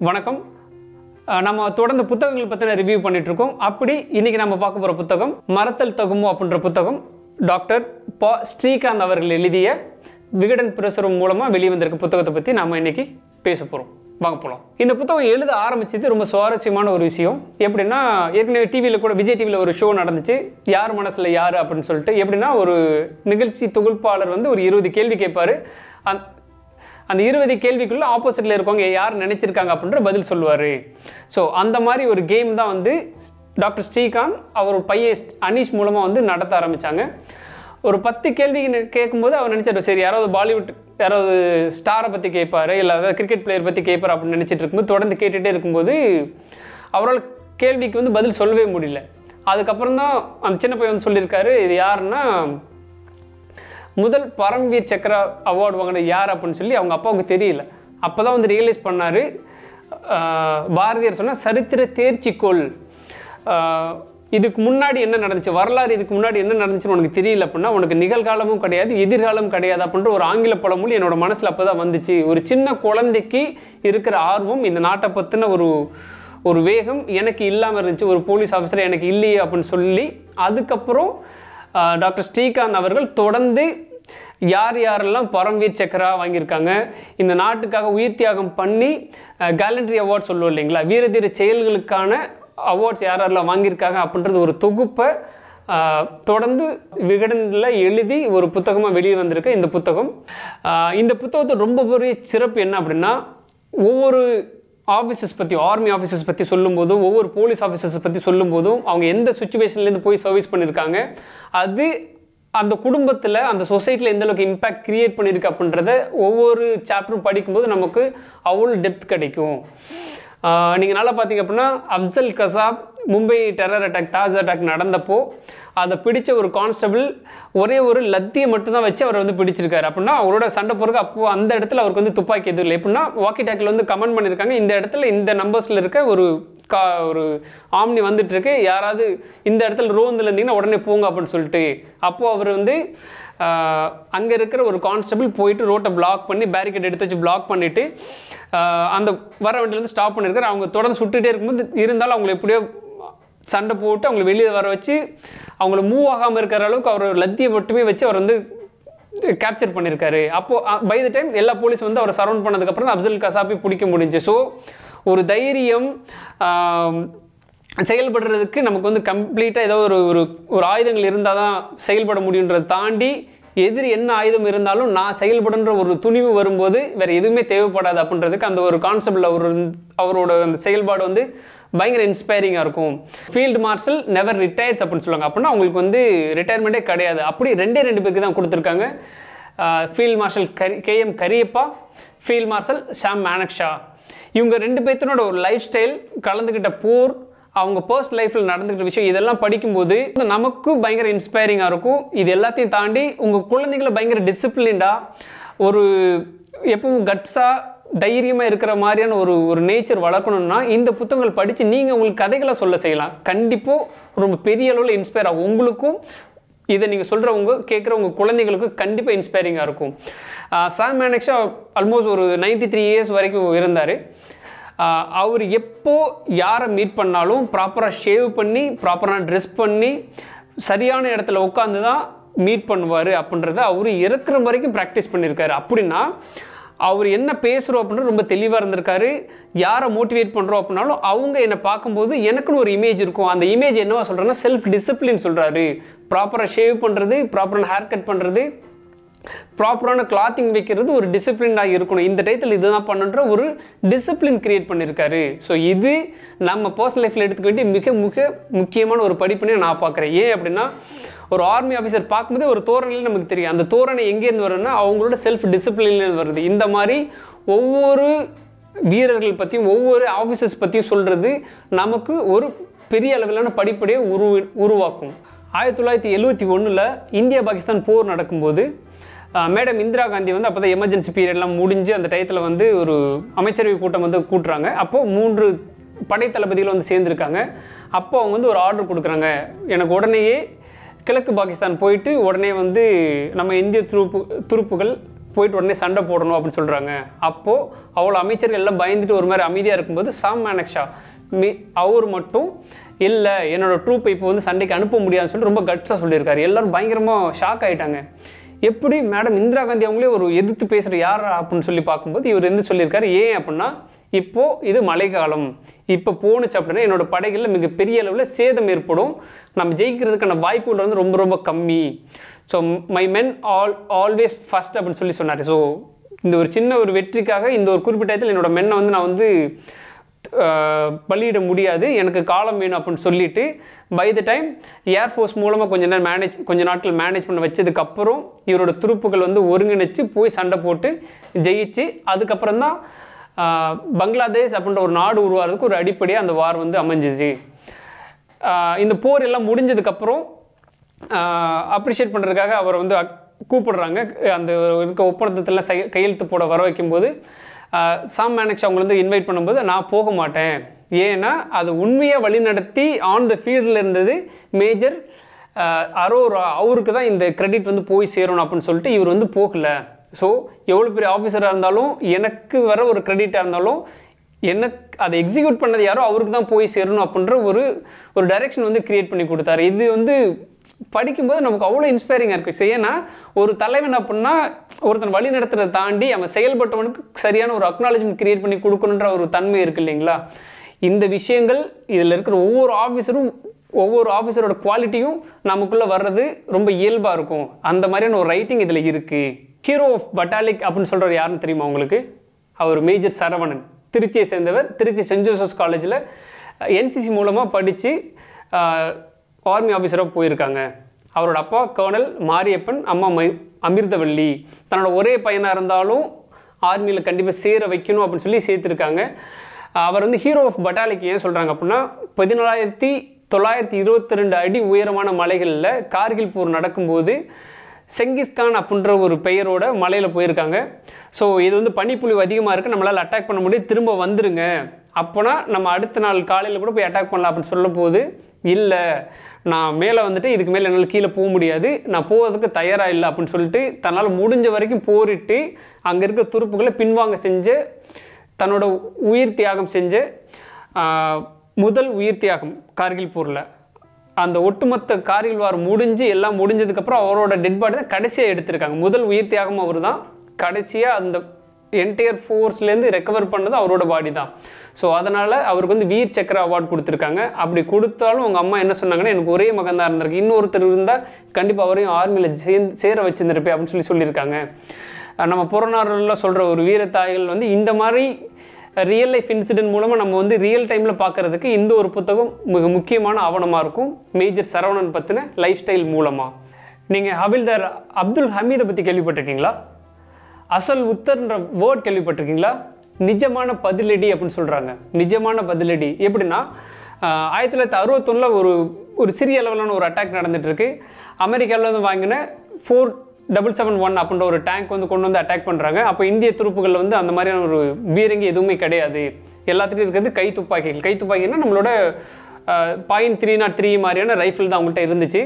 வணக்கம் அஹ் நம்ம தொடர்ந்து புத்தகங்கள் பற்றின ரிவ்யூ பண்ணிட்டு இருக்கோம் அப்படி இன்னைக்கு நம்ம பார்க்க போகிற புத்தகம் மறத்தல் தகுமோ அப்படின்ற புத்தகம் டாக்டர் ப ஸ்ரீகாந்த் அவர்கள் எழுதிய விகடன் பிரசுரம் மூலமாக வெளிவந்திருக்க புத்தகத்தை பற்றி நாம் இன்னைக்கு பேச போகிறோம் வாங்க போகலாம் இந்த புத்தகம் எழுத ஆரம்பிச்சது ரொம்ப சுவாரஸ்யமான ஒரு விஷயம் எப்படின்னா ஏற்கனவே டிவியில் கூட விஜய் டிவியில் ஒரு ஷோ நடந்துச்சு யார் மனசில் யார் அப்படின்னு சொல்லிட்டு எப்படின்னா ஒரு நிகழ்ச்சி தொகுப்பாளர் வந்து ஒரு இருபது கேள்வி கேட்பாரு அந் அந்த இருபது கேள்விக்குள்ள ஆப்போசிட்டில் இருக்கவங்க யார் நினைச்சிருக்காங்க அப்படின்ற பதில் சொல்லுவார் ஸோ அந்த மாதிரி ஒரு கேம் தான் வந்து டாக்டர் ஸ்ரீகாந்த் அவர் பையன் அனீஷ் மூலமாக வந்து நடத்த ஆரம்பித்தாங்க ஒரு பத்து கேள்வி நெ- கேட்கும்போது அவர் நினச்சாரு சரி யாராவது பாலிவுட் யாராவது ஸ்டாரை பற்றி கேட்பாரு இல்லை அதாவது கிரிக்கெட் பிளேயர் பற்றி கேட்பார் அப்படின்னு நினச்சிட்டு இருக்கும்போது தொடர்ந்து கேட்டுகிட்டே இருக்கும்போது அவரால் கேள்விக்கு வந்து பதில் சொல்லவே முடியல அதுக்கப்புறம் தான் அந்த சின்ன பையன் வந்து சொல்லியிருக்காரு இது யாருன்னா முதல் பரம்வீர் சக்ரா அவார்டு வாங்கினது யார் அப்படின்னு சொல்லி அவங்க அப்பாவுக்கு தெரியல அப்போ தான் வந்து ரியலைஸ் பண்ணார் பாரதியார் சொன்ன சரித்திர தேர்ச்சிக்கோள் ஆஹ், இதுக்கு முன்னாடி என்ன நடந்துச்சு வரலாறு இதுக்கு முன்னாடி என்ன நடந்துச்சுன்னு உனக்கு தெரியல அப்படின்னா உனக்கு நிகழ்காலமும் கிடையாது எதிர்காலம் கிடையாது அப்படின்ற ஒரு ஆங்கில பழமொழி என்னோட மனசில் அப்போ தான் வந்துச்சு ஒரு சின்ன குழந்தைக்கு இருக்கிற ஆர்வம் இந்த நாட்டை பற்றின ஒரு ஒரு வேகம் எனக்கு இல்லாமல் இருந்துச்சு ஒரு போலீஸ் ஆஃபீஸர் எனக்கு இல்லையே அப்படின்னு சொல்லி அதுக்கப்புறம் ஆஹ், டாக்டர் ஸ்ரீகாந்த் அவர்கள் தொடர்ந்து யார் யாரெல்லாம் பரம்வீர் சக்கரா வாங்கியிருக்காங்க இந்த நாட்டுக்காக உயிர் தியாகம் பண்ணி கேலண்டரி அவார்ட் சொல்லுவோம் இல்லைங்களா வீரதீர செயல்களுக்கான அவார்ட்ஸ் யார் யாரெல்லாம் வாங்கியிருக்காங்க அப்படின்றது ஒரு தொகுப்பை ஆஹ், தொடர்ந்து விகடனில் எழுதி ஒரு புத்தகமாக வெளியே வந்திருக்கு இந்த புத்தகம் ஆஹ், இந்த புத்தகத்தோட ரொம்ப பெரிய சிறப்பு என்ன அப்படின்னா ஒவ்வொரு ஆஃபீஸஸ் பற்றி ஆர்மி ஆஃபீஸர்ஸ் பற்றி சொல்லும்போதும் ஒவ்வொரு போலீஸ் ஆஃபீஸர்ஸ் பற்றி சொல்லும்போதும் அவங்க எந்த சுச்சுவேஷன்லேருந்து போய் சர்வீஸ் பண்ணியிருக்காங்க அது அந்த குடும்பத்தில் அந்த சொசைட்டியில் எந்த அளவுக்கு இம்பேக்ட் கிரியேட் பண்ணியிருக்கு அப்படின்றத ஒவ்வொரு சாப்டரும் படிக்கும்போது நமக்கு அவ்வளோ டெப்த் கிடைக்கும் நீங்கள் நல்லா பார்த்தீங்க அப்படின்னா Afzal Kasab Mumbai terror attack Taj attack நடந்தப்போ அதை பிடிச்ச ஒரு கான்ஸ்டபிள் ஒரே ஒரு லத்தியை மட்டும்தான் வச்சு அவர் வந்து பிடிச்சிருக்காரு அப்படின்னா அவரோட சண்டை போகிறதுக்கு அப்போ அந்த இடத்துல அவருக்கு வந்து துப்பாக்கி எதுவும் இல்லை எப்படின்னா வாக்கி டாக்கில் வந்து கமெண்ட் பண்ணியிருக்காங்க இந்த இடத்துல இந்த நம்பர்ஸில் இருக்க ஒரு கா ஒரு ஆம்னி வந்துட்டு இருக்கு யாராவது இந்த இடத்துல ரோந்தில் இருந்தீங்கன்னா உடனே போங்க அப்படின்னு சொல்லிட்டு அப்போது அவர் வந்து அங்கே இருக்கிற ஒரு கான்ஸ்டபிள் போயிட்டு ரோட்டை பிளாக் பண்ணி பேரிகேட் எடுத்து வச்சு பிளாக் பண்ணிவிட்டு அந்த வர வண்டியிலேருந்து ஸ்டாப் பண்ணியிருக்காரு அவங்க தொடர்ந்து சுட்டுகிட்டே இருக்கும்போது இருந்தாலும் அவங்களை எப்படியோ சண்டை போட்டு அவங்களை வெளியே வர வச்சு அவங்கள மூவ் ஆகாமல் இருக்கிற அளவுக்கு அவர் ஒரு லத்தியை மட்டுமே வச்சு அவர் வந்து கேப்சர் பண்ணியிருக்காரு அப்போது பை த டைம் எல்லா போலீஸ் வந்து அவரை சரௌண்ட் பண்ணதுக்கப்புறம் தான் அப்சல் கசாப்பி பிடிக்க முடிஞ்சு ஸோ ஒரு தைரியம் ஆம், செயல்படுறதுக்கு நமக்கு வந்து கம்ப்ளீட்டாக ஏதோ ஒரு ஒரு ஒரு ஆயுதங்கள் இருந்தால் தான் செயல்பட முடியுன்றதை தாண்டி எதிரி என்ன ஆயுதம் இருந்தாலும் நான் செயல்படுன்ற ஒரு துணிவு வரும்போது வேறு எதுவுமே தேவைப்படாது அப்படின்றதுக்கு அந்த ஒரு கான்செப்டில் ஒரு அவரோட அந்த செயல்பாடு வந்து பயங்கர இன்ஸ்பைரிங்காக இருக்கும் ஃபீல்டு மார்ஷல் நெவர் ரிட்டையர்ஸ் அப்படின்னு சொல்லுவாங்க அப்படின்னா அவங்களுக்கு வந்து ரிட்டையர்மெண்ட்டே கிடையாது அப்படி ரெண்டே ரெண்டு பேருக்கு தான் கொடுத்துருக்காங்க ஃபீல்ட் மார்ஷல் கரி K M Cariappa field marshal Sam Manekshaw இவங்க ரெண்டு பேர்த்தனோட ஒரு லைஃப் ஸ்டைல் கலந்துக்கிட்ட போர் அவங்க பர்சனல் லைஃப்பில் நடந்துக்கிட்ட விஷயம் இதெல்லாம் படிக்கும்போது நமக்கு பயங்கர இன்ஸ்பைரிங்காக இருக்கும் இது எல்லாத்தையும் தாண்டி உங்கள் குழந்தைங்கள பயங்கர டிசிப்ளின்டாக ஒரு எப்பவும் கட்ஸாக தைரியமாக இருக்கிற மாதிரியான ஒரு ஒரு நேச்சர் வளர்க்கணும்னா இந்த புத்தகங்கள் படித்து நீங்கள் உங்களுக்கு கதைகளை சொல்ல செய்யலாம் கண்டிப்பாக ரொம்ப பெரிய அளவில் இன்ஸ்பயர் ஆகும் உங்களுக்கும் இதை நீங்கள் சொல்கிறவங்க கேட்குறவங்க குழந்தைங்களுக்கு கண்டிப்பாக இன்ஸ்பைரிங்காக இருக்கும் சாம் மேனக்ஷா ஆல்மோஸ்ட் ஒரு 93 த்ரீ இயர்ஸ் வரைக்கும் இருந்தார் அவர் எப்போ யாரை மீட் பண்ணாலும் ப்ராப்பராக ஷேவ் பண்ணி ப்ராப்பராக ட்ரெஸ் பண்ணி சரியான இடத்துல உட்காந்து தான் மீட் பண்ணுவார் அப்படின்றத அவர் இறக்குற வரைக்கும் ப்ராக்டிஸ் பண்ணியிருக்காரு அப்படின்னா அவர் என்ன பேசுகிறோம் அப்படின்றது ரொம்ப தெளிவாக இருந்திருக்காரு யாரை மோட்டிவேட் பண்ணுறோம் அப்படின்னாலும் அவங்க என்னை பார்க்கும்போது எனக்குன்னு ஒரு இமேஜ் இருக்கும் அந்த இமேஜ் என்னவா சொல்கிறேன்னா செல்ஃப் டிசிப்ளின் சொல்கிறாரு ப்ராப்பராக ஷேவ் பண்ணுறது ப்ராப்பரான ஹேர் கட் பண்ணுறது ப்ராப்பரான கிளாத்திங் வைக்கிறது ஒரு டிசிப்ளினாக இருக்கணும் இந்த டயத்தில் இதுதான் பண்ணுன்ற ஒரு டிசிப்ளின் கிரியேட் பண்ணியிருக்காரு ஸோ இது நம்ம பர்சனல் லைஃப்பில் எடுத்துக்க வேண்டிய மிக மிக முக்கியமான ஒரு படிப்புனே நான் பார்க்குறேன் ஏன் அப்படின்னா ஒரு ஆர்மி ஆஃபீஸர் பார்க்கும்போது ஒரு தோரணையில் நமக்கு தெரியும் அந்த தோரணை எங்கேருந்து வரும்னா அவங்களோட செல்ஃப் டிசிப்ளின்லேருந்து வருது இந்த மாதிரி ஒவ்வொரு வீரர்கள் பற்றியும் ஒவ்வொரு ஆஃபீஸர்ஸ் பற்றியும் சொல்கிறது நமக்கு ஒரு பெரிய அளவிலான படிப்படியை உரு உருவாக்கும் ஆயிரத்தி தொள்ளாயிரத்தி எழுவத்தி ஒன்றில் இந்தியா பாகிஸ்தான் போர் நடக்கும்போது அஹ், மேடம் இந்திரா காந்தி வந்து அப்போ தான் எமர்ஜென்சி பீரியட்லாம் முடிஞ்சு அந்த டயத்தில் வந்து ஒரு அமைச்சரவை கூட்டம் வந்து கூட்டுறாங்க அப்போது மூன்று படை தளபதிகள் வந்து சேர்ந்துருக்காங்க அப்போ அவங்க வந்து ஒரு ஆர்டர் கொடுக்குறாங்க எனக்கு உடனேயே கிழக்கு பாகிஸ்தான் போயிட்டு உடனே வந்து நம்ம இந்திய துருப்பு துருப்புகள் போயிட்டு உடனே சண்டை போடணும் அப்படின்னு சொல்கிறாங்க அப்போது அவ்வளோ அமைச்சர்கள் எல்லாம் பயந்துட்டு ஒரு மாதிரி அமைதியாக இருக்கும்போது சாம் மேனக்ஷா மீ அவர் மட்டும் இல்லை என்னோட ட்ரூப்பை இப்போ வந்து சண்டைக்கு அனுப்ப முடியாதுன்னு சொல்லிட்டு ரொம்ப கட்ஸாக சொல்லியிருக்காரு எல்லாரும் பயங்கரமாக ஷாக் ஆகிட்டாங்க எப்படி மேடம் இந்திரா காந்தி அவங்களே ஒரு எதிர்த்து பேசுகிற யார் அப்படின்னு சொல்லி பார்க்கும்போது இவர் வந்து சொல்லியிருக்காரு ஏன் அப்படின்னா இப்போது இது மழைக்காலம் இப்போ போணுச்சு அப்படின்னா என்னோட படைகளில் மிகப்பெரிய அளவில் சேதம் ஏற்படும் நம்ம ஜெயிக்கிறதுக்கான வாய்ப்புகள் வந்து ரொம்ப ரொம்ப கம்மி so my men all always first அப்படின்னு சொல்லி சொன்னார் ஸோ இந்த ஒரு சின்ன ஒரு வெற்றிக்காக இந்த ஒரு குறிப்பிட்ட இடத்துல என்னோட மென்னை வந்து நான் வந்து ஆஹ், பலியிட முடியாது எனக்கு காலம் வேணும் அப்படின்னு சொல்லிட்டு பை த டைம் ஏர்ஃபோர்ஸ் மூலமாக கொஞ்ச நேரம் மேனேஜ் கொஞ்ச நாட்கள் மேனேஜ் பண்ண வச்சதுக்கப்புறம் இவரோட துருப்புகள் வந்து ஒருங்கிணைச்சு போய் சண்டை போட்டு ஜெயிச்சு அதுக்கப்புறம் தான் பங்களாதேஷ் அப்படின்ற ஒரு நாடு உருவாகிறதுக்கு ஒரு அடிப்படையாக அந்த வார் வந்து அமைஞ்சிச்சு ஆஹ் இந்த போர் எல்லாம் முடிஞ்சதுக்கப்புறம் அப்ரிஷியேட் பண்ணுறதுக்காக அவரை வந்து அக்- கூப்பிடுறாங்க அந்த இருக்க ஒப்பந்தத்தில் செய கையெழுத்து போட வர வைக்கும்போது ஆஹ் சாம் மேனக்ஸ் அவங்களை வந்து இன்வைட் பண்ணும்போது நான் போக மாட்டேன் ஏன்னா அது உண்மையாக வழிநடத்தி ஆன் த ஃபீல்டில் இருந்தது மேஜர் அரோரா அவருக்கு தான் இந்த கிரெடிட் வந்து போய் சேரணும் அப்படின்னு சொல்லிட்டு இவர் வந்து போகல ஸோ எவ்வளோ பெரிய ஆஃபீஸராக இருந்தாலும் எனக்கு வர ஒரு கிரெடிட்டாக இருந்தாலும் எனக்கு அதை எக்ஸிக்யூட் பண்ணது யாரோ அவருக்கு தான் போய் சேரணும் அப்படின்ற ஒரு ஒரு டைரெக்ஷன் வந்து கிரியேட் பண்ணி கொடுத்தாரு இது வந்து படிக்கும்போது நமக்கு அவ்வளோ இன்ஸ்பைரிங்காக இருக்குது ஏன்னா ஒரு தலைவன் அப்படின்னா ஒருத்தன் வழி நடத்துறதை தாண்டி அவன் செயல்பட்டவனுக்கு சரியான ஒரு அக்னாலஜ்மெண்ட் கிரியேட் பண்ணி கொடுக்கணுன்ற ஒரு தன்மை இருக்கு இல்லைங்களா இந்த விஷயங்கள் இதில் இருக்கிற ஒவ்வொரு ஆஃபீஸரும் ஒவ்வொரு ஆஃபீஸரோட குவாலிட்டியும் நமக்குள்ளே வர்றது ரொம்ப இயல்பாக இருக்கும் அந்த மாதிரியான ஒரு ரைட்டிங் இதில் இருக்குது ஹீரோ ஆஃப் பட்டாலிக் அப்படின்னு சொல்கிறவர் யாருன்னு தெரியுமா உங்களுக்கு அவர் மேஜர் சரவணன் திருச்சியை சேர்ந்தவர் திருச்சி சென்ட் ஜோசப்ஸ் காலேஜில் என்சிசி மூலமாக படித்து ஆர்மி ஆஃபீஸராக போயிருக்காங்க அவரோட அப்பா கர்னல் மாரியப்பன் அம்மா மை அமிர்தவள்ளி தன்னோட ஒரே பையனாக இருந்தாலும் ஆர்மியில் கண்டிப்பாக சேர வைக்கணும் அப்படின்னு சொல்லி சேர்த்துருக்காங்க அவர் வந்து ஹீரோ ஆஃப் பட்டாலிக் ஏன் சொல்கிறாங்க அப்படின்னா பதினாலாயிரத்தி தொள்ளாயிரத்தி இருபத்தி ரெண்டு அடி உயரமான மலைகளில் கார்கில் போர் நடக்கும்போது செங்கிஸ்கான் அப்படின்ற ஒரு பெயரோட மலையில் போயிருக்காங்க ஸோ இது வந்து பனிப்பொழிவு அதிகமாக இருக்குது நம்மளால் அட்டாக் பண்ண முடியும் திரும்ப வந்துருங்க அப்போனா நம்ம அடுத்த நாள் காலையில் கூட போய் அட்டாக் பண்ணலாம் அப்படின்னு சொல்லும் போது இல்லை நான் மேலே வந்துட்டு இதுக்கு மேலே என்னால் கீழே போக முடியாது நான் போகிறதுக்கு தயாராக இல்லை அப்படின்னு சொல்லிட்டு தன்னால் முடிஞ்ச வரைக்கும் போரிட்டு அங்கே இருக்க துருப்புகளை பின்வாங்க செஞ்ச தன்னோட உயிர் தியாகம் செஞ்ச ஆஹ், முதல் உயிர் தியாகம் கார்கில் போரில் அந்த ஒட்டுமொத்த கார்கில் வார் முடிஞ்சு எல்லாம் முடிஞ்சதுக்கப்புறம் அவரோட டெட் பாடி தான் கடைசியாக எடுத்திருக்காங்க முதல் உயிர் தியாகம் அவர் தான் கடைசியாக அந்த என்டையர் ஃபோர்ஸ்லேருந்து ரெக்கவர் பண்ணது அவரோட பாடி தான் ஸோ அதனால் அவருக்கு வந்து வீர் சக்கர அவார்டு கொடுத்துருக்காங்க அப்படி கொடுத்தாலும் அவங்க அம்மா என்ன சொன்னாங்கன்னா எனக்கு ஒரே மகன் தான் இருந்திருக்கு இன்னொருத்தர் இருந்தால் கண்டிப்பாக அவரையும் ஆர்மியில் சேர்ந்து சேர வச்சிருந்திருப்பேன் அப்படின்னு சொல்லி சொல்லியிருக்காங்க அஹ் நம்ம புறநானூரில் சொல்கிற ஒரு வீரத்தாய்கள் வந்து இந்த மாதிரி ரியல் லைஃப் இன்சிடென்ட் மூலமாக நம்ம வந்து ரியல் டைமில் பார்க்கறதுக்கு இந்த ஒரு புத்தகம் மிக முக்கியமான ஆவணமாக இருக்கும் மேஜர் சரவணன் பற்றின லைஃப் ஸ்டைல் மூலமாக நீங்கள் ஹவில்தார் அப்துல் ஹமீதை பற்றி கேள்விப்பட்டிருக்கீங்களா அசல் உத்தர்ன்ற வேர்ட் கேள்விப்பட்டிருக்கீங்களா நிஜமான பதிலடி அப்படின்னு சொல்கிறாங்க நிஜமான பதிலடி எப்படின்னா ஆஹ், ஆயிரத்தி தொள்ளாயிரத்தி அறுபத்தொன்னில் ஒரு ஒரு சிறிய அளவிலான ஒரு அட்டாக் நடந்துட்டு இருக்கு அமெரிக்காவில் வந்து வாங்கின ஃபோர் டபுள் செவன் ஒன் அப்படின்ற ஒரு டேங்க் வந்து கொண்டு வந்து அட்டாக் பண்ணுறாங்க அப்போ இந்திய துருப்புகள் வந்து அந்த மாதிரியான ஒரு பீரங்கி எதுவுமே கிடையாது எல்லாத்துலையும் இருக்கிறது கை துப்பாக்கிகள் கை துப்பாக்கின்னா நம்மளோட பாயிண்ட் த்ரீ நாட் த்ரீ மாதிரியான ரைஃபிள் தான் அவங்கள்ட்ட இருந்துச்சு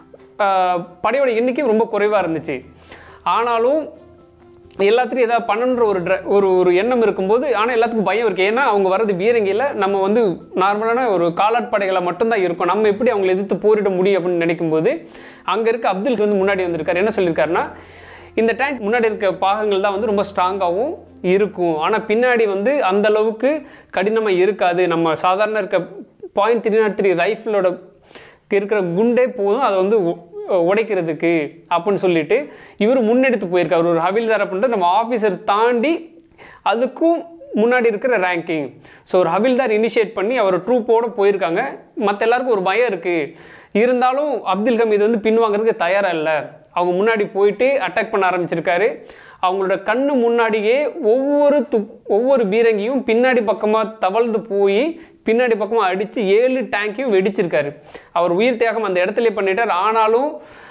ஆஹ், படையோட எண்ணிக்கை ரொம்ப குறைவாக இருந்துச்சு ஆனாலும் எல்லாத்துலையும் ஏதாவது பண்ணணுன்ற ஒரு ட்ர ஒரு ஒரு எண்ணம் இருக்கும்போது ஆனால் எல்லாத்துக்கும் பயம் இருக்குது ஏன்னா அவங்க வர்றது பீரங்கியில் நம்ம வந்து நார்மலான ஒரு காலாட்படைகளை மட்டும்தான் இருக்கும் நம்ம எப்படி அவங்களை எதிர்த்து போரிட முடியும் அப்படின்னு நினைக்கும்போது அங்கே இருக்க அப்துல் வந்து முன்னாடி வந்திருக்காரு என்ன சொல்லியிருக்காருன்னா இந்த டேங்க் முன்னாடி இருக்க பாகங்கள் தான் வந்து ரொம்ப ஸ்ட்ராங்காகவும் இருக்கும் ஆனால் பின்னாடி வந்து அந்த அளவுக்கு கடினமாக இருக்காது நம்ம சாதாரண இருக்க பாயிண்ட் த்ரீ நாட் த்ரீ ரைஃபிளோட இருக்கிற குண்டே போதும் அதை வந்து உ- உடைக்கிறதுக்கு அப்படின்னு சொல்லிட்டு இவர் முன்னெடுத்து போயிருக்காரு ஒரு ஹவில்தார் அப்படின்றது நம்ம ஆஃபீஸர்ஸ் தாண்டி அதுக்கும் முன்னாடி இருக்கிற ரேங்கிங் ஸோ ஒரு ஹவில்தார் இனிஷியேட் பண்ணி அவர் ட்ரூப்போடு போயிருக்காங்க மற்ற எல்லாருக்கும் ஒரு பயம் இருக்குது இருந்தாலும் அப்துல் ஹமீது வந்து பின்வாங்கிறதுக்கு தயாராக இல்லை அவங்க முன்னாடி போயிட்டு அட்டாக் பண்ண ஆரம்பிச்சிருக்காரு அவங்களோட கண்ணு முன்னாடியே ஒவ்வொரு து ஒவ்வொரு பீரங்கியும் பின்னாடி பக்கமாக தவழ்ந்து போய் பின்னாடி பக்கமாக அடித்து ஏழு டேங்கையும் வெடிச்சிருக்காரு அவர் உயிர் தியாகம் அந்த இடத்துல பண்ணிட்டார் ஆனாலும்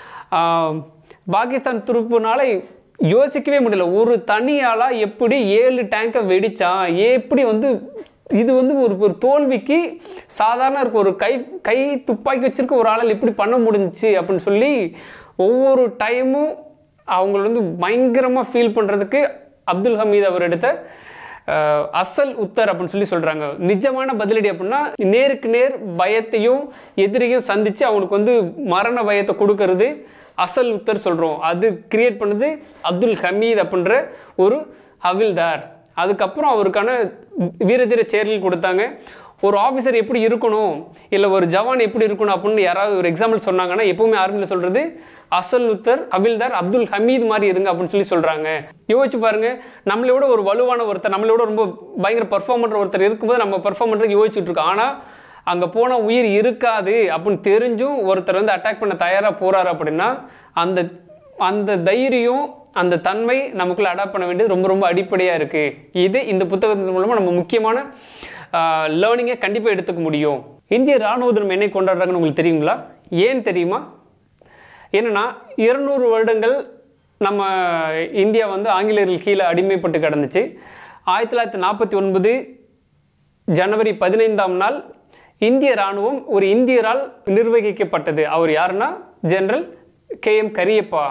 ஆஹ், பாகிஸ்தான் துருப்புனால யோசிக்கவே முடியல ஒரு தனியாளாக எப்படி ஏழு டேங்கை வெடிச்சான் எப்படி வந்து இது வந்து ஒரு ஒரு தோல்விக்கு சாதாரண இருக்க ஒரு கை கை துப்பாக்கி வச்சிருக்க ஒரு ஆளால் எப்படி பண்ண முடிஞ்சுச்சு அப்படின்னு சொல்லி ஒவ்வொரு டைமும் அவங்கள வந்து பயங்கரமாக ஃபீல் பண்ணுறதுக்கு அப்துல் ஹமீத் அவர் எடுத்த அஹ், அசல் உத்தர் அப்படின்னு சொல்லி சொல்கிறாங்க நிஜமான பதிலடி அப்படின்னா நேருக்கு நேர் பயத்தையும் எதிரியும் சந்தித்து அவனுக்கு வந்து மரண பயத்தை கொடுக்கறது அசல் உத்தர் சொல்கிறோம் அது கிரியேட் பண்ணது அப்துல் ஹமீத் அப்படின்ற ஒரு ஹவில்தார் அதுக்கப்புறம் அவருக்கான வீரதீர செயல்கள் கொடுத்தாங்க ஒரு ஆஃபீஸர் எப்படி இருக்கணும் இல்லை ஒரு ஜவான் எப்படி இருக்கணும் அப்படின்னு யாராவது ஒரு எக்ஸாம்பிள் சொன்னாங்கன்னா எப்பவுமே ஆர்மியில் சொல்கிறது அசல் உத்தர் ஹவில்தார் அப்துல் ஹமீத் மாதிரி இருங்க அப்படின்னு சொல்லி சொல்கிறாங்க யோசிச்சு பாருங்க நம்மளை விட ஒரு வலுவான ஒருத்தர் நம்மளை விட ரொம்ப பயங்கர பர்ஃபார்ம் பண்ணுற ஒருத்தர் இருக்கும்போது நம்ம பர்ஃபார்ம் பண்ணுறதுக்கு யோசிச்சுட்டு இருக்கோம் ஆனால் அங்கே போனால் உயிர் இருக்காது அப்படின்னு தெரிஞ்சும் ஒருத்தர் வந்து அட்டாக் பண்ண தயாராக போகிறாரு அப்படின்னா அந்த அந்த தைரியம் அந்த தன்மை நமக்குள்ள அடாப்ட் பண்ண வேண்டியது ரொம்ப ரொம்ப அடிப்படையாக இருக்குது இது இந்த புத்தகத்தின் மூலமாக நம்ம முக்கியமான லேர்னிங்கை கண்டிப்பாக எடுத்துக்க முடியும் இந்திய ராணுவ தினம் என்னை கொண்டாடுறாங்கன்னு உங்களுக்கு தெரியுங்களா ஏன் தெரியுமா என்னன்னா இருநூறு வருடங்கள் நம்ம இந்தியா வந்து ஆங்கிலேயர்கள் கீழே அடிமைப்பட்டு கிடந்துச்சு ஆயிரத்தி தொள்ளாயிரத்தி நாற்பத்தி ஒன்பது ஜனவரி பதினைந்தாம் நாள் இந்திய ராணுவம் ஒரு இந்தியரால் நிர்வகிக்கப்பட்டது அவர் யாருன்னா ஜெனரல் கே எம் கரியப்பா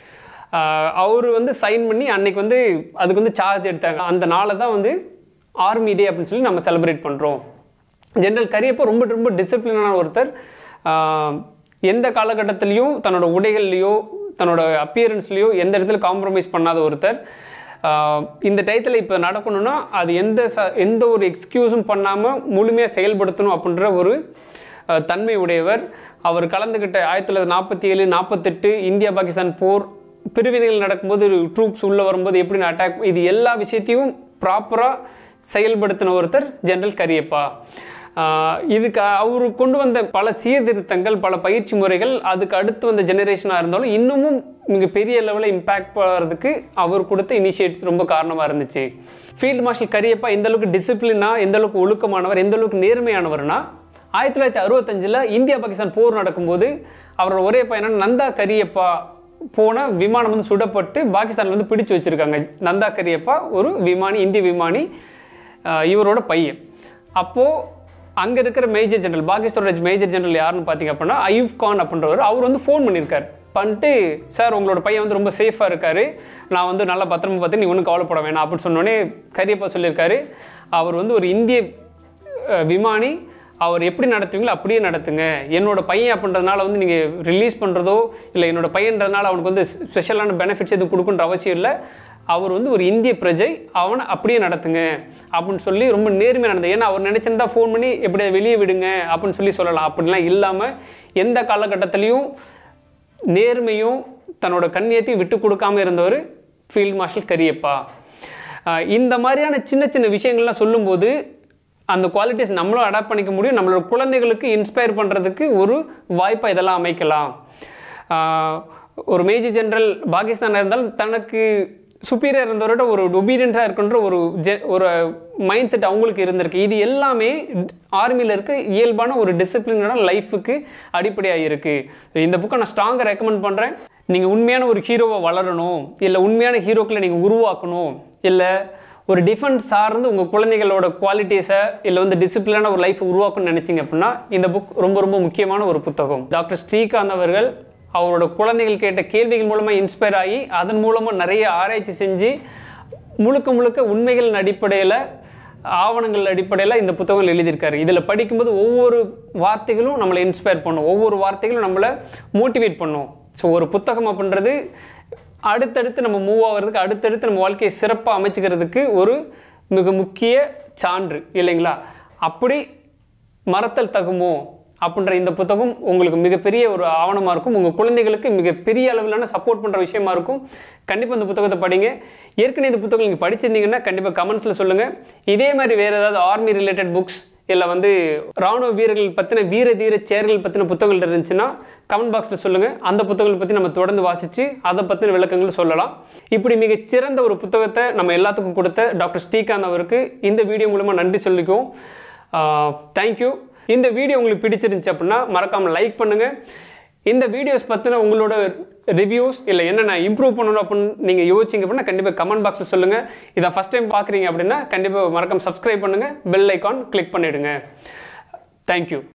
அவர் வந்து சைன் பண்ணி அன்னைக்கு வந்து அதுக்கு வந்து சார்ஜ் எடுத்தாங்க அந்த நாளை தான் வந்து ஆர்மி டே அப்படின்னு சொல்லி நம்ம செலிப்ரேட் பண்ணுறோம் ஜெனரல் கரியப்பா ரொம்ப ரொம்ப டிசிப்ளினான ஒருத்தர் ஆஹ், எந்த காலகட்டத்திலையும் தன்னோட உடைகள்லையோ தன்னோட அப்பியரன்ஸ்லையோ எந்த இடத்துல காம்ப்ரமைஸ் பண்ணாத ஒருத்தர் ஆஹ், இந்த டயத்தில் இப்போ நடக்கணும்னா அது எந்த ச எந்த ஒரு எக்ஸ்கியூஸும் பண்ணாமல் முழுமையாக செயல்படுத்தணும் அப்படின்ற ஒரு ஆஹ், தன்மை உடையவர் அவர் கலந்துக்கிட்ட ஆயிரத்தி தொள்ளாயிரத்தி நாற்பத்தி ஏழு நாற்பத்தெட்டு இந்தியா பாகிஸ்தான் போர் பிரிவினைகள் நடக்கும்போது ட்ரூப்ஸ் உள்ளே வரும்போது எப்படி அட்டாக் இது எல்லா விஷயத்தையும் ப்ராப்பராக செயல்படுத்தின ஒருத்தர் ஜெனரல் கரியப்பா ஆஹ் இதுக்கு அவர் கொண்டு வந்த பல சீர்திருத்தங்கள் பல பயிற்சி முறைகள் அதுக்கு அடுத்து வந்த ஜெனரேஷனாக இருந்தாலும் இன்னமும் மிக பெரிய லெவலில் இம்பேக்ட் போகிறதுக்கு அவர் கொடுத்த இனிஷியேட்டிவ்ஸ் ரொம்ப காரணமாக இருந்துச்சு ஃபீல்டு மார்ஷல் கரியப்பா எந்த அளவுக்கு டிசிப்ளினாக எந்த அளவுக்கு ஒழுக்கமானவர் எந்த அளவுக்கு நேர்மையானவர்னா ஆயிரத்தி தொள்ளாயிரத்தி அறுபத்தஞ்சில் இந்தியா பாகிஸ்தான் போர் நடக்கும்போது அவரோட ஒரே பையனான நந்தா கரியப்பா போன விமானம் வந்து சுடப்பட்டு பாகிஸ்தான்ல வந்து பிடிச்சு வச்சிருக்காங்க நந்தா கரியப்பா ஒரு விமானி இந்திய விமானி ஆஹ் இவரோட பையன் அப்போது அங்கே இருக்கிற மேஜர் ஜெனரல் பாகிஸ்தானோட மேஜர் ஜெனரல் யாருன்னு பார்த்தீங்க அப்படின்னா அயூப் கான் அப்படின்றவர் அவர் வந்து ஃபோன் பண்ணியிருக்காரு பண்ணிட்டு சார் உங்களோட பையன் வந்து ரொம்ப சேஃபாக இருக்காரு நான் வந்து நல்லா பத்திரமா பார்த்து நீ ஒன்றும் கவலைப்பட வேணாம் அப்படின்னு சொன்னோடனே கரியப்பா சொல்லியிருக்காரு அவர் வந்து ஒரு இந்திய அஹ், விமானி அவர் எப்படி நடத்துவீங்களோ அப்படியே நடத்துங்க என்னோட பையன் அப்படின்றதுனால வந்து நீங்கள் ரிலீஸ் பண்ணுறதோ இல்லை என்னோட பையன்றதுனால அவனுக்கு வந்து ஸ்பெஷலான பெனிஃபிட்ஸ் எதுவும் கொடுக்குன்ற அவசியம் இல்லை அவர் வந்து ஒரு இந்திய பிரஜை அவனை அப்படியே நடத்துங்க அப்படின்னு சொல்லி ரொம்ப நேர்மையாக நடந்தது ஏன்னா அவர் நினச்சிருந்தா ஃபோன் பண்ணி எப்படியா வெளியே விடுங்க அப்படின்னு சொல்லி சொல்லலாம் அப்படிலாம் இல்லாமல் எந்த காலகட்டத்திலையும் நேர்மையும் தன்னோட கண்ணியத்தையும் விட்டு கொடுக்காம இருந்தவர் ஃபீல்ட் மார்ஷல் கரியப்பா ஆஹ் இந்த மாதிரியான சின்ன சின்ன விஷயங்கள்லாம் சொல்லும்போது அந்த குவாலிட்டிஸ் நம்மளும் அடாப்ட் பண்ணிக்க முடியும் நம்மளோட குழந்தைகளுக்கு இன்ஸ்பயர் பண்ணுறதுக்கு ஒரு வாய்ப்பாக இதெல்லாம் அமைக்கலாம் ஆஹ் ஒரு மேஜர் ஜெனரல் பாகிஸ்தான் இருந்தால் தனக்கு சுப்பீரியர் இருந்தவரோட ஒரு ஒபீடியண்ட்டாக இருக்குன்ற ஒரு ஜெ ஒரு மைண்ட் செட் அவங்களுக்கு இருந்திருக்கு இது எல்லாமே ஆர்மியில் இருக்க இயல்பான ஒரு டிசிப்ளினான லைஃபுக்கு அடிப்படையாக இருக்குது இந்த புக்கை நான் ஸ்ட்ராங்காக ரெக்கமெண்ட் பண்ணுறேன் நீங்கள் உண்மையான ஒரு ஹீரோவை வளரணும் இல்லை உண்மையான ஹீரோக்களை நீங்கள் உருவாக்கணும் இல்லை ஒரு டிஃபென்ஸ் சார்ந்து உங்கள் குழந்தைகளோட குவாலிட்டிஸை இல்லை வந்து டிசிப்ளினான ஒரு லைஃப் உருவாக்கணும்னு நினச்சிங்க அப்படின்னா இந்த புக் ரொம்ப ரொம்ப முக்கியமான ஒரு புத்தகம் டாக்டர் ஸ்ரீகாந்த் அவர்கள் அவரோட குழந்தைகள் கேட்ட கேள்விகள் மூலமாக இன்ஸ்பயர் ஆகி அதன் மூலமாக நிறைய ஆராய்ச்சி செஞ்சு முழுக்க முழுக்க உண்மைகளின் அடிப்படையில் ஆவணங்கள் அடிப்படையில் இந்த புத்தகங்கள் எழுதியிருக்காரு இதில் படிக்கும்போது ஒவ்வொரு வார்த்தைகளும் நம்மளை இன்ஸ்பயர் பண்ணும் ஒவ்வொரு வார்த்தைகளும் நம்மளை மோட்டிவேட் பண்ணும் ஸோ ஒரு புத்தகம் அப்படின்றது அடுத்தடுத்து நம்ம மூவ் ஆகிறதுக்கு அடுத்தடுத்து நம்ம வாழ்க்கையை சிறப்பாக அமைச்சுக்கிறதுக்கு ஒரு மிக முக்கிய சான்று இல்லைங்களா அப்படி மறத்தல் தகுமோ அப்படின்ற இந்த புத்தகம் உங்களுக்கு மிகப்பெரிய ஒரு ஆவணமாக இருக்கும் உங்கள் குழந்தைகளுக்கு மிகப்பெரிய அளவிலான சப்போர்ட் பண்ணுற விஷயமா இருக்கும் கண்டிப்பாக இந்த புத்தகத்தை படிங்க ஏற்கனவே இந்த புத்தகம் நீங்கள் படிச்சிருந்தீங்கன்னா கண்டிப்பாக கமெண்ட்ஸில் சொல்லுங்கள் இதே மாதிரி வேறு ஏதாவது ஆர்மி ரிலேட்டட் புக்ஸ் இல்லை வந்து ராணுவ வீரர்கள் பற்றின வீர தீர செயல்கள் பற்றின புத்தகங்கள் இருந்துச்சுன்னா கமெண்ட் பாக்ஸில் சொல்லுங்கள் அந்த புத்தகங்களை பற்றி நம்ம தொடர்ந்து வாசித்து அதை பற்றின விளக்கங்கள் சொல்லலாம் இப்படி மிகச் சிறந்த ஒரு புத்தகத்தை நம்ம எல்லாத்துக்கும் கொடுத்த டாக்டர் ஸ்ரீகாந்த் அவருக்கு இந்த வீடியோ மூலமாக நன்றி சொல்லிக்குவோம் தேங்க்யூ இந்த வீடியோ உங்களுக்கு பிடிச்சிருந்துச்சு அப்படின்னா மறக்காமல் லைக் பண்ணுங்கள் இந்த வீடியோஸ் பற்றின உங்களோட ரிவ்யூஸ் இல்லை என்னென்ன இம்ப்ரூவ் பண்ணணும் அப்படின்னு நீங்கள் யோசிச்சிங்க அப்படின்னா கண்டிப்பாக கமெண்ட் பாக்ஸில் சொல்லுங்கள் இதை ஃபஸ்ட் டைம் பார்க்குறீங்க அப்படின்னா கண்டிப்பாக மறக்காம சப்ஸ்கிரைப் பண்ணுங்கள் பெல் ஐக்கான் கிளிக் பண்ணிவிடுங்க தேங்க்யூ